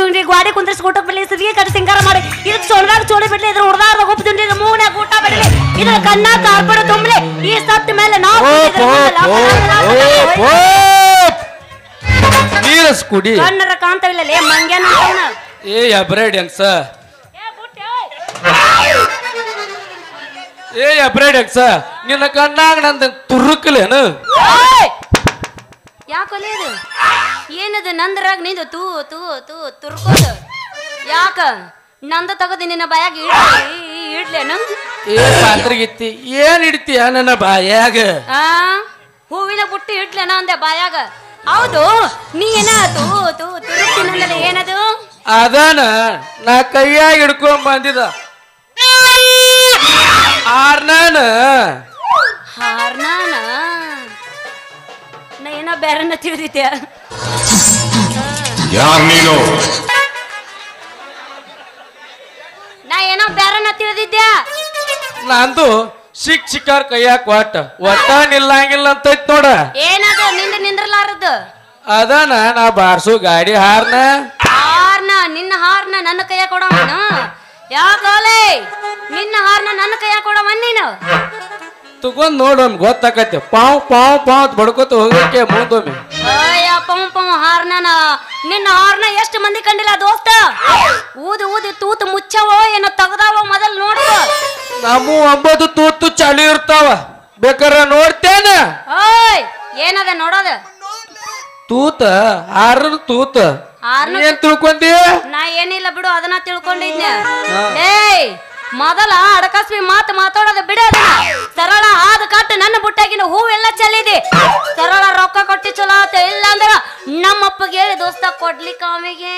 ತುಂಡಿ ಗಾಡಿ ಕುಂದ್ರಿಸಿ ಊಟಕ್ಕೆ ಬಿಡ್ಲಿ ಸಿರಿಗೆ ಕಟ್ಟಿ ಸಿಂಗಾರ ಮಾಡಿ ಇದು ಚೊಳದಾಗ ಚೋಳಿ ಬಿಡ್ಲಿ ಇದ್ರ ಉಡ್ದಾರ್ದಾಗ ಉಪ್ಪು ತುಂಡಿ ಇದ್ರ ಮೂಗ್ನ್ಯಾಗ ಊಟ ಬಿಡ್ಲಿ ಇದ್ರ ಕಣ್ಣ ಕಾರ್ಪಡ ತುಂಬಲಿ ಈ ಸತ್ತ ಮೇಲೆ ನಾವು ಓಪ್ ಓಪ್ ಓಪ್ ಓಪ್ ನೀರಸ್ ಕುಡಿ ಕಣ್ಣರ ಕಾಣ್ತಾವಿಲ್ಲ ಲೇ ಮಂಗ್ಯಾನ ಅಂತವ್ನ. ಏ ಅಬ್ರೇಡ್ ಹೆಂಗ್ಸ ಏ ಬುಟ್ಟಿ, ಓಯ್. ಏ ಅಬ್ರೇಡ್ ಹೆಂಗ್ಸ ನಿನ್ನ ಕಣ್ಣಾಗ ನಂದ ತುರುಕ್ಲೇನು ಓಯ್! ಯಾಕೊಲೆ ಇದು ಏನದು ನಂದ್ರಾಗ ನಿಂದು ತೂ ತೂ ತೂ ತುರ್ಕೋದು ಯಾಕ ನಂದ ತಗದು ನಿನ್ನ ಬಾಯಾಗ ಇಡ್ಲಿ ಇಡ್ಲೇನು ಏ ಪಾತ್ರೆಗಿತ್ತಿ ಏನ್ ಇಡ್ತೀಯ ನನ್ನ ಬಾಯಾಗ ಆ ಹೂವಿನ ಬುಟ್ಟಿ ಇಡ್ಲೇನ ಅಂದೆ ಬಾಯಾಗ ಹೌದು ನೀ ಏನ ತೂ ತೂ ತುರುಕ್ತಿನಂದಲ್ಲ ಏನದು ಅದಾನ ನಾ ಕೈಯಾಗ ಹಿಡ್ಕೊಂಡ್ ಬಂದಿದ ಆರ್ನಾನ ಹಾರ್ನಾನ ನಾ ಏನೋ ಬೇರೆನ ತಿಳಿದಿದ್ದೆ ಯಾರ್ ನೀನು ನಾ ಏನೋ ಬೇರೆನ ತಿಳಿದಿದ್ದೆ ನಂದು ಸಿಕ್ ಸಿಕ್ಕಾರ್ ಕೈಯಾಗ ಒಟ್ಟ ಒಟ್ಟ ನಿಲ್ಲಂಗಿಲ್ಲ ಅಂತೈತ್ ನೋಡ ಏನದು ನಿಂದ ನಿಂದ್ರಲಾರದು ಅದಾನ ನಾ ಬಾರ್ಸು ಗಾಡಿ ಹಾರ್ನ ಹಾರ್ನ ನಿನ್ನ ಹಾರ್ನ ನನ್ನ ಕೈಯ ಕೊಡವನು ಯಾಕೋಲೆ ನಿನ್ನ ಹಾರ್ನ ನನ್ನ ಕೈಯ ಕೊಡವ ನೀನು ತಗೊಂಡ್ ನೋಡೋನ್ ಗೊತ್ತಾಕತ್ತೆ ಪಾವ್ ಪಾವ್ ಪಾವ್ ಅಂತ ಬಡ್ಕೋತ ಹೋಗಕ್ಕೆ ಮುಂದೊಮ್ಮೆ ಅಯ್ಯ ಪಂ ಪಂ ಹಾರ್ನ ನಿನ್ನ ಹಾರ್ನ ಎಷ್ಟು ಮಂದಿ ಕಂಡಿಲ್ಲ ದೋಸ್ತ ಊದಿ ಊದಿ ತೂತು ಮುಚ್ಚವೋ ಏನೋ ತೆಗ್ದಾವೋ ಮೊದಲ್ ನೋಡ್ಕೋ ನಮ್ಮ ಒಂಬತ್ತು ತೂತು ಚಾಲು ಇರ್ತಾವ ಬೇಕಾರ ನೋಡ್ತೇನ ಓಯ್ ಏನದ ನೋಡೋದು ತೂತ ಹಾರನ ತೂತ ಹಾರ್ನ ಏನ್ ತಿಳ್ಕೊಂಡಿ ನಾ ಏನಿಲ್ಲ ಬಿಡು ಅದನ್ನ ತಿಳ್ಕೊಂಡಿದ್ನೆ ಏಯ್ ಮೊದಲ ಅಡಕಸ್ಬಿ ಮಾತು ಮಾತಾಡೋದು ಬಿಡು ಅದನ್ನ ಸರಳ ಆದ ಕಟ್ಟು ನನ್ನ ಬುಟ್ಟಾಗಿನ ಹೂವೆಲ್ಲ ಚೆಲ್ಲಿದೆ ಸರಳ ರೊಕ್ಕ ಕೊಟ್ಟಿ ಚಲೋ ಆತ ಇಲ್ಲ ಅಂದ್ರ ನಮ್ಮಪ್ಪಗೆ ಹೇಳಿ ದೋಸ್ತ ಕೊಡ್ಲಿಕ್ಕೆ ಅವಿಗೆ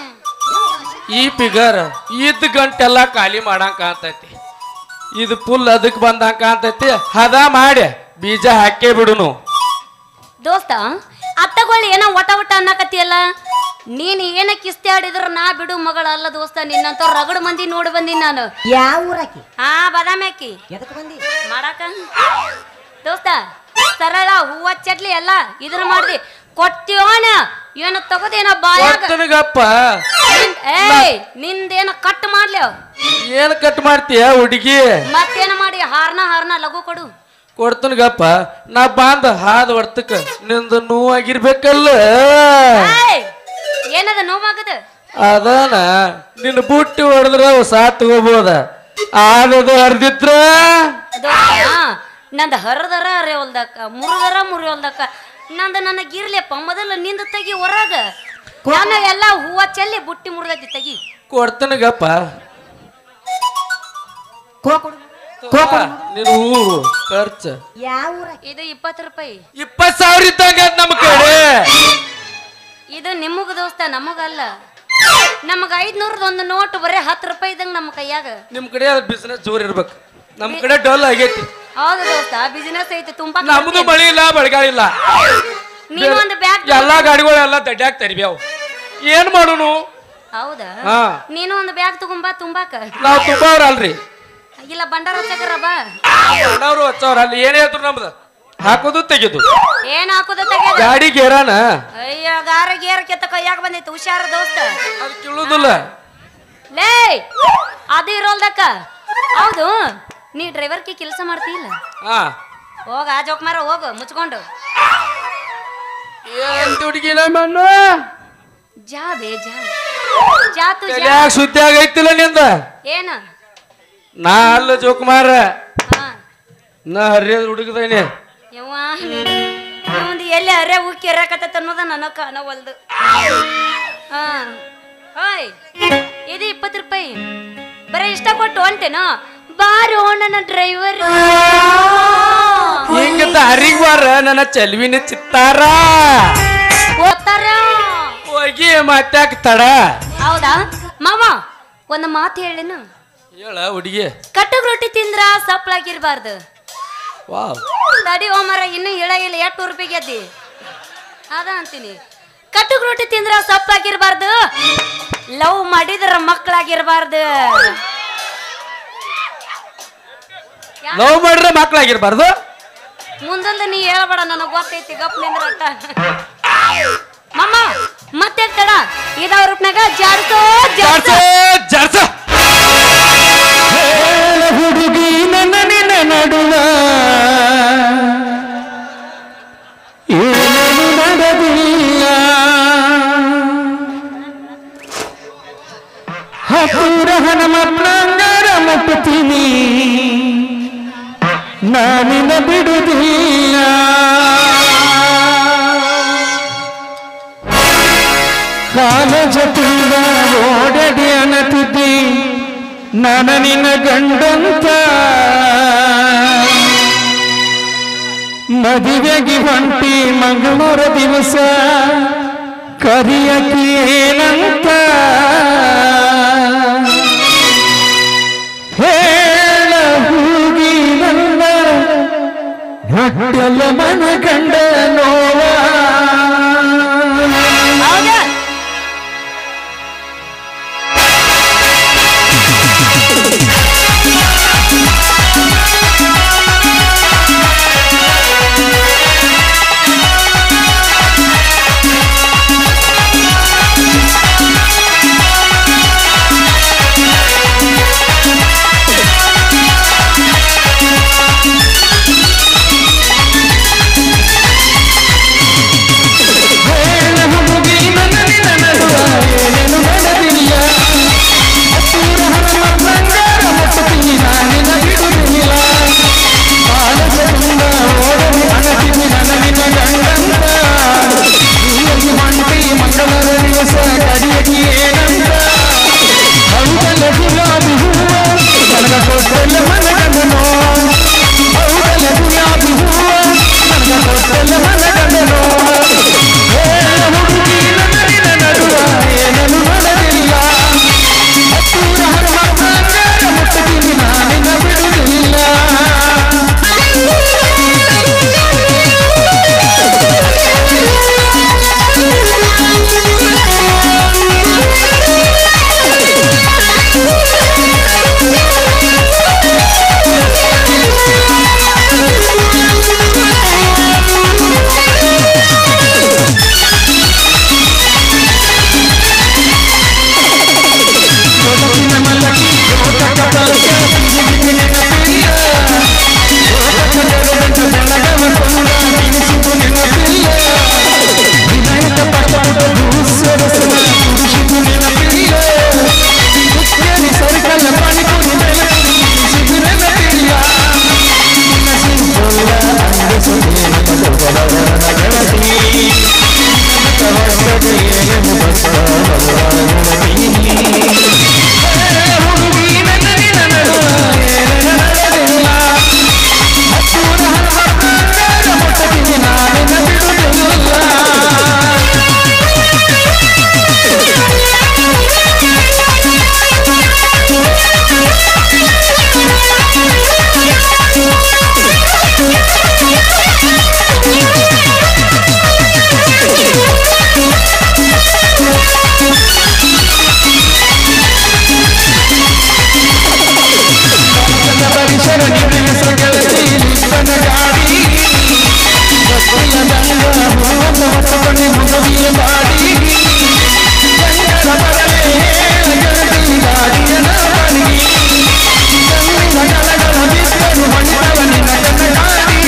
ಈ ಫಿಗರ್ ಇದ್ ಗಂಟೆಲ್ಲ ಖಾಲಿ ಮಾಡಂಗ್ ಕಾಣ್ತೈತಿ ಇದು ಫುಲ್ ಅದಕ್ ಬಂದಂಗ ಕಾಣ್ತೈತಿ ಹದ ಮಾಡಿ ಬೀಜ ಹಾಕೇ ಬಿಡುನು ದೋಸ್ತ ಅತ್ತಗೊಳ್ಳಿ ಏನೋ ಒಟ ಒಟ ಅನ್ನಕತ್ತಿಯಲ್ಲ ನೀನ್ ಏನ ಕಿಸ್ತಿ ಆಡಿದ್ರ ನಾ ಬಿಡು ಮಗಳ ಅಲ್ಲ ದೋಸ್ತ ನಿನ್ನಂತ ರಗಡ್ ಮಂದಿ ನೋಡಿ ಬಂದೀನಿ ನಾನು ಯಾವ ಊರಾಕಿ ಹಾ ಬಾದಾಮಿ ಅಕ್ಕಿ ಎದಕ್ ಬಂದಿ ಮಾಡಾಕ ದೋಸ್ತ ಸರಳ ಹೂವ ಚಟ್ಲಿ ಎಲ್ಲ ಇದನ್ನ ಮಾಡ್ದಿ ಕೊಟ್ಟಿಯೋನ ಏನು ತಗೋದೇನ ಬಾಯಾಗ ಕೊಡ್ತನಗಪ್ಪ ನಿಂದ್- ಏಯ್ ನಿಂದೇನ ಕಟ್ ಮಾಡ್ಲಿ ಅವ್. ಏನ್ ಕಟ್ ಮಾಡ್ತೀಯ ಹುಡುಗಿ ಮತ್ತೇನ ಮಾಡಿ ಹಾರ್ನ ಹಾರ್ನ ಲಘು ಕೊಡು ಕೊಡ್ತನಗಪ್ಪ ನಾ ಬಾಂದ ಹಾದ ಹೊಡ್ತಕ್ಕ ನಿಂದ ನೋವಾಗಿರ್ಬೇಕಲ್ಲ ಏಯ್ ಏನದ ನೋವಾಗದ ಅದಾನ ನಿನ್ನ ಬುಟ್ಟಿ ಹೊಡೆದ್ರ ಅವು ಸಾತ್ ತಗೋಬೋದ ಆದದು ಹರಿದಿದ್ರ ದೋಸ್ತ ನಂದ ಹರದರ ಅರೆವಲ್ದಕ್ಕ ಮುರಿದರ ಮುರಿವಲ್ದಕ್ಕ ನಂದ ನನಗಿರ್ಲಿಯಪ್ಪ ಮೊದಲು ನಿಂದ ತೆಗಿ ಹೊರಗ ನಾನು ಎಲ್ಲ ಹೂವ ಚೆಲ್ಲಿ ಬುಟ್ಟಿ ಮುರಿದೈತಿ ತೆಗಿ ಕೊಡ್ತನಗಪ್ಪ ಕೋ ಕೊಡು ಕೋ ಕೊಡು ನಿನ್ನ ಊರು ಖರ್ಚು ಯಾವ ಊರಾಕಿ ಇದು ಇಪ್ಪತ್ತು ರೂಪಾಯಿ ಇಪ್ಪತ್ ಸಾವಿರ ಇದ್ದಂಗ ಅದ್ ನಮ್ ಕಡೆ ಇದು ನಿಮಗ ದೋಸ್ತ ನಮಗಲ್ಲ ನಮಗ ಐದ್ನೂರದ ಒಂದು ನೋಟ್ ಬರೀ ಹತ್ತು ರೂಪಾಯಿ ಇದಂಗ ನಮ್ಮ ಕೈಯಾಗ ನಿಮ್ ಕಡೆ ಅದ್ ಬಿಸ್ನೆಸ್ ಜೋರ್ ಇರ್ಬೇಕು ನಮ್ ಕಡೆ ಡಲ್ ಆಗೈತಿ ಹೌದು ದೋಸ್ತ ಬಿಸಿನೆಸ್ ಐತಿ ತುಂಬಾ ನಮ್ದು ಮಳಿ ಇಲ್ಲ ಬಳಿಗಾಲ ಇಲ್ಲ ನೀನು ಒಂದು ಬ್ಯಾಗ್ ಎಲ್ಲಾ ಗಾಡಿಗಳು ಎಲ್ಲ ದಡ್ಡ್ಯಾಗ ತರಿಬ್ಯಾವ್ ಏನ್ ಮಾಡೋನು ಹೌದಾ ಹಾ ನೀನು ಒಂದು ಬ್ಯಾಗ್ ತಗೊಂಬಾ ತುಂಬಾಕ ನಾವ್ ತುಂಬಾವ್ರ ಅಲ್ರಿ ಇಲ್ಲ ಬಂಡಾರ ಹಚ್ಚಕರ ಬಾ ಅಣ್ಣವ್ರು ಹಚ್ಚವ್ರ ಅಲ್ಲಿ ಏನೇ ಆದ್ರು ನಮ್ದು ಹಾಕೋದು ತೆಗೆದು ಏನ್ ಹಾಕುದ ತೆಗೆದ ಗಾಡಿ ಗೇರಾನ ಅಯ್ಯ ಗಾರ ಗೇರ್ ಕೆತ್ತ ಕೈಯಾಗ ಬಂದೈತಿ ಹುಷಾರ ದೋಸ್ತ ಅದು ಕೀಳುದಿಲ್ಲ ಲೇ ಅದು ಇರೋಲ್ದಕ್ಕ ಹೌದು ನೀ ಡ್ರೈವರ್ಗೆ ಕೆಲಸ ಮಾಡ್ತೀಲ್ಲ ಹಾ ಹೋಗ ಆ ಜೋಕ್ ಮಾರ ಹೋಗು ಮುಚ್ಕೊಂಡು ಏನ್ ಹುಡುಗಿನ ಮಣ್ಣು ಜಾ ಬೇ ಜಾ ಜಾತು ಜಾ ತಲ್ಯಾಗ ಸುದ್ದಿ ಆಗೈತಿಲ್ಲ ನಿಂದ ಏನ ನಾ ಅಲ್ಲ ಜೋಕುಮಾರ ಹಾ ನಾ ಹರಿಯದ್ ಹುಡುಗದೇನೆ ಯವ್ವ ಒಂದು ಎಲ್ಲಿ ಅರೆ ಉಕ್ಕಿ ಇರಕತ್ತ ಅನ್ನೋದ ನನಗ ಕಾಣವಲ್ದು ಹಾ ಹೋಯ್ ಇದು ಇಪ್ಪತ್ತು ರೂಪಾಯಿ ಬರೀ ಇಷ್ಟ ಕೊಟ್ಟು ಹೊಂಟೇನ ಬಾರೋ ನನ್ನ ಡ್ರೈವರ್ ಹಿಂಗಂತ ಹರಿಗ್ ಬಾರ ನನ್ನ ಚೆಲ್ವಿನ ಚಿತ್ತಾರ ಓದ್ತಾರ ಹೋಗಿ ಮತ್ತಾಕ ತಡ ಹೌದಾ ಮಾಮ ಒಂದು ಮಾತು ಹೇಳಿನು ಹೇಳ ಹುಡುಗಿ ಕಟ್ಟಗ್ ರೊಟ್ಟಿ ತಿಂದ್ರ ಸಪ್ಲಾಗಿರ್ಬಾರ್ದು ವಾವ್ ತಡಿ ಓಮರ ಇನ್ನು ಹೇಳಾಗಿಲ್ಲ ಎಷ್ಟು ರೂಪಾಯಿ ಗೆದ್ದಿ ಅದ ಅಂತೀನಿ ಕಟ್ಟಗ್ ರೊಟ್ಟಿ ತಿಂದ್ರ ಸಪ್ಪಾಗಿರ್ಬಾರ್ದು ಲವ್ ಮಾಡಿದ್ರ ಮಕ್ಕಳಾಗಿರ್ಬಾರ್ದು ಲವ್ ಮಾಡ್ರೆ ಮಕ್ಳಾಗಿರ್ಬಾರ್ದು ಮುಂದಲ್ದ ನೀ ಹೇಳ್ಬೇಡ ನನಗೆ ಗೊತ್ತೈತಿ ಗಪ್ ನಿಂದ್ರ ಅಟ್ಟ ಮಮ್ಮ ಮತ್ತೆ ತಡ ಇದಾವ ರೂಪ್ನಾಗ ಜಾಡ್ಸೋ ಜಾಡ್ಸ ಜಾಡ್ಸೋ ಜಾಡ್ಸ ಹುಡುಗಿ ನನ್ನ ನಿನ್ನ ನಡುವ ಏನೂ ನಡೆದಿಲ್ಲ ಹಸುರ ಹನುಮಪ್ಪನಂಗರ ಮುಟ್ಟುತ್ತೀನಿ ನಾನಿನ ಬಿಡುವುದಿಲ್ಲ ಕಾಲೇಜ ತುಂಬ ಓಡಡಿ ಅನ್ನತಿದ್ದಿ ನನ್ನ ನಿನ್ನ ಗಂಡಂತ ಮದುವೆಗೆ ಹೊಂಟಿ ಮಂಗಳೂರ ದಿವಸ ಕರಿಯಕ್ಕೆ ಏನಂತ ಹೇಳ ಹೂಗಿ ನನ್ನ ಹೊಟ್ಟೆಲ್ಲ ಮನ ಗಂಡ ನೋವ ಹೌದಾ ಹೇಳ ಹುಡುಗಿ ನನ್ನ ನಿನ್ನ ನಡುವ ಏನೇನು ನಡೆದಿಲ್ಲ ಹತ್ತೂರ ಹರಮ ಬಂಗಾರ ಮುಟ್ಟುತ್ತೀನಿ ನಾನಿನ ಬಿಡುವುದಿಲ್ಲ ಕಾಲದ ತುಂಬ ಓಡಲಿ ಅಣತಿನಿ ನನ್ನ ನಿನ್ನ ಗಂಡಂತ ನೀಯಲ್ಲಿ ಮಂಟಿ ಮಂಗಳರ ದಿವಸ ಕಡಿಯಕ್ಕೆ ಏನಂತ ಹೌದಲ್ಲ ಗುಲಾಬಿ ಹೂವ ನನಗ ಕೊಟ್ಟಲ್ಲ ಮನಗಂಡನೋ ಹೌದಲ್ಲ ಗುಲಾಬಿ ಹೂವ ನನಗ ಕೊಟ್ಟಲ್ಲ ಮನಗಂಡನೋ ಹೇಳ ಹುಡುಗಿ ನನ್ನ ನಿನ್ನ ನಡುವ ಏನನ್ನು ಮಾಡಲಿಲ್ಲ ಹತ್ತೂರ ಹನುಮ ಬಂಗಾರ ಮುಟ್ಟುತ್ತೀನಿ ನಾನಿನ ಬಿಡುವುದಿಲ್ಲ ಸೊಗಸಿನ ಮಲ್ಲಕ್ಕಿ ಲೋಕಕ ಪರಕೆ ಸಿಗಿಬಿಗಿನ ಪ್ರಿಯ ಲೋಕಕ ಜಗದಂತ ಬೆಳಗವ ಕೊಂದ ಬಿಡಿಸಿತು ನೆನಪಿಲ್ಲ ವಿನಾಯಕ ಪಟ್ಟದ ಭೂಸರಸನ ಕುಡಿಸಿತು ನೆನಪಿಲ್ಲ ಮುಖ್ಯನಿ ಸರ್ಕಲ್ ಪಾಣಿಪುರಿ ಬೆಳಕು ಬಿಡಿಸಿತು ನೆನಪಿಲ್ಲ ನಿನ್ನ ಸಿಂಪಲ್ಲ ಅಂಗ ಸುದೇನ ಬಸವರವರನ ಗೆಳತಿ ಕವಸದ ಏನು ಬಸವರವರನ ಹುಡುಗಿ ನನ್ನ ನಿನ್ನ ನಡುವ ಏನೇನು ನಡೆದಿಲ್ಲ ಹತ್ತೂರ ಹನುಮಪ್ಪನಂಗರ ಮುಟ್ಟುತ್ತೀನಿ ನಾನಿನ್ನ ಬಿಡುವುದಿಲ್ಲ ಪರಿಸರ ನಿನ್ನ ಗೆಳತಿ ನಿನ್ನ ಗಾಡಿ ಗೊತ್ತಿಲ್ಲ ಗಂಗ ಹೂವನ್ನ ಹೊತ್ತುಕೊಂಡು ಮದುವೆಯ ಮಾಡಿ ಗಂಗನ ಬರಲೇ ಹೇಳ ಗೆಳತಿ ಗಾಡಿಯನ ಬಳಿ ಗಂಗಿನ ಗಲಗಲ ಬಿದ್ದರು ಹೊಂಟವ ನಿನ್ನ ಗಂಡ ಗಾಡಿ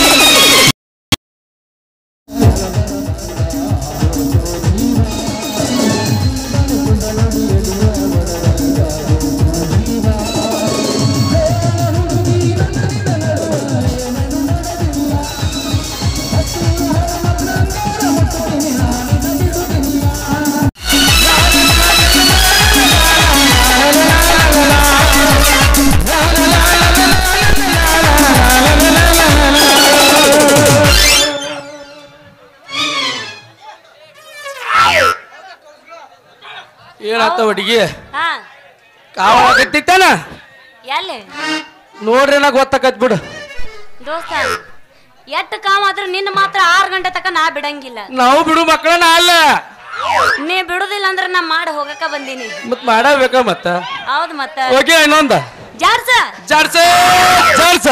ಏನಾತ ಹುಡುಗಿ ಹಾ ಕಾವ ಆಗತ್ತಿತ್ತಾನ ಎಲ್ಲಿ ನೋಡ್ರಿ ನಾ ಗೊತ್ತಾಕತ್ ಬಿಡು ದೋಸ್ತ ಎಟ್ಟು ಕಾಮ ಆದ್ರೂ ನಿನ್ನ ಮಾತ್ರ ಆರು ಗಂಟೆ ತಕ ನಾ ಬಿಡಂಗಿಲ್ಲ ನಾವು ಬಿಡು ಮಕ್ಕಳನ್ನ ಅಲ್ಲ ನೀ ಬಿಡುದಿಲ್ಲ ಅಂದ್ರೆ ನಾ ಮಾಡಿ ಹೋಗಕ ಬಂದೀನಿ ಮತ್ ಮಾಡಬೇಕ ಮತ್ತ ಹೌದು ಮತ್ತ ಓಕೆ ಇನ್ನೊಂದ ಜಾರ್ಸ ಜಾಡ್ಸ ಜಾಡ್ಸ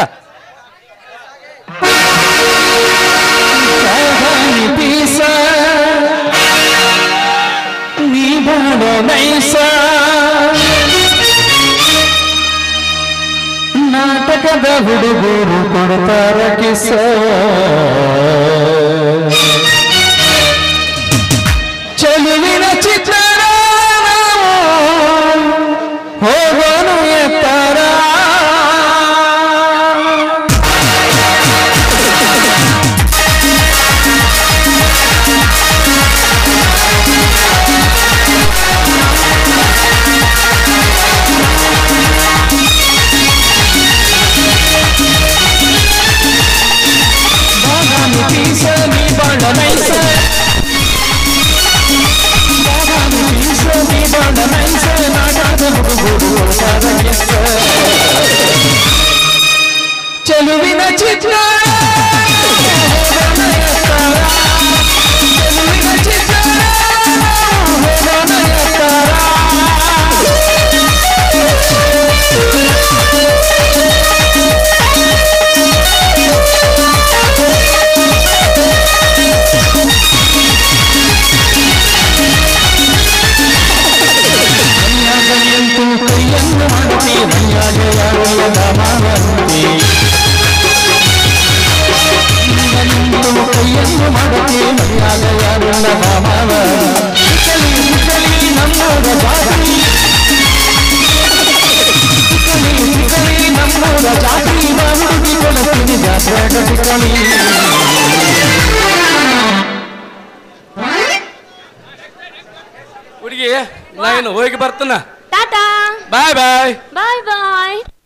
ಪೀಸ ಹುಡುಗರು ಕೊಡ್ತಾರ ಕಿಸ ಚೆಲುವಿನ ಚಿತ್ರಣ ಹೋಗೋನು ಎತ್ತರ ಬಾದಾಮಿ ಪೀಸ ನೀ ಬಾಳ ನೈಸ ಬಾದಾಮಿ ಪೀಸ ನೀ ಬಾಳ ನೈಸ ನಾಡಾದ ಹುಡುಗರು ಕೊಡ್ತಾರ ಕಿಸ ಚೆಲುವಿನ ಚಿತ್ರ ಹೋಗೋಣ ಎತ್ತರ. ಚೆಲುವಿನ ಚಿತ್ರ ಹೋಗೋಣ ಎತ್ತರ. ಕೈಯಂತೂ ಕೈಯನ್ನು ಮಾಡುತ್ತಿ ಮೈಯಾಗೆ ಯಾರಿಯದ ಮಾವಂತಿ ನಿಂತು ಕೈಯನ್ನು ಮಾಡುತ್ತಿ ಮೈಯಾಗ ಯಾರಿಲ್ಲ ಮಾವ ಕಲಿ ಕಲಿ ನಮ್ಮೂರ ಜಾತಿ ಕಲಿ ಕಲಿ ನಮ್ಮೂರ ಜಾತಿ ಹುಡುಗಿ ಕೊಡುತ್ತೀನಿ ಜಾತ್ರೆ ಕಲಿ ಹುಡುಗಿ ನಾ ಇನ್ನು ಹೋಗಿ ಬರ್ತಾನ ಟಾಟಾ ಬಾಯ್ ಬಾಯ್ ಬಾಯ್ ಬಾಯ್